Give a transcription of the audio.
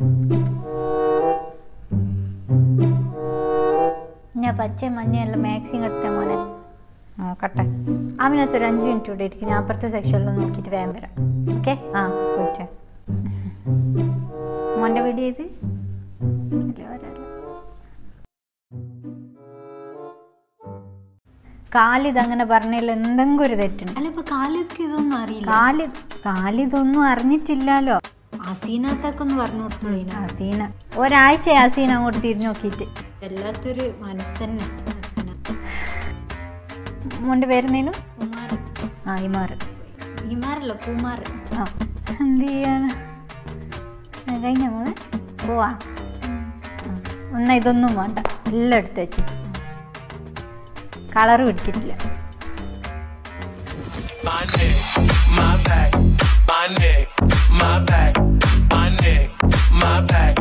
ഞാൻ പച്ച മഞ്ഞയെല്ലാം മാക്സിങ് എടുത്ത മോനെ നോക്കട്ടെ അവനകത്ത് ഒരു അഞ്ച് മിനിറ്റ് കൂടെ ഇരിക്കും ഞാൻ അപ്പുറത്തെ സെക്ഷനിൽ നോക്കിയിട്ട് വേഗം വരാം ഓക്കെ ആ പോയിട്ടേ മോൻ്റെ വീഡിയോ ഇത് ഇല്ല, വരാല്ല. കാലിതങ്ങനെ പറഞ്ഞതിൽ എന്തെങ്കിലും ഒരു തെറ്റുണ്ട് അല്ല ഇപ്പൊ കാലിക്ക് ഇതൊന്നും അറിയില്ല കാലി കാലിതൊന്നും അറിഞ്ഞിട്ടില്ലല്ലോ അസീനത്തൊക്കെ ഒന്ന് പറഞ്ഞു കൊടുത്തോളീന ഹസീന ഒരാഴ്ച ഹസീന അങ്ങോട്ട് തിരിഞ്ഞു നോക്കിയിട്ട് വല്ലാത്തൊരു മനസ്സന്നെ ഹസീന മോൻ്റെ പേരുന്നേനും കുമാർ ആ ഇമാറ് ഹിമാറല്ല കുമാർ ആ എന്ത് ചെയ്യാണ് ആ, കഴിഞ്ഞ മോളെ പോവാ ആ, എന്നാ ഇതൊന്നും വേണ്ട എല്ലാം എടുത്ത് വെച്ച് കളറ് പിടിച്ചിട്ടില്ല My neck, my back, my neck, my back, my neck, my back.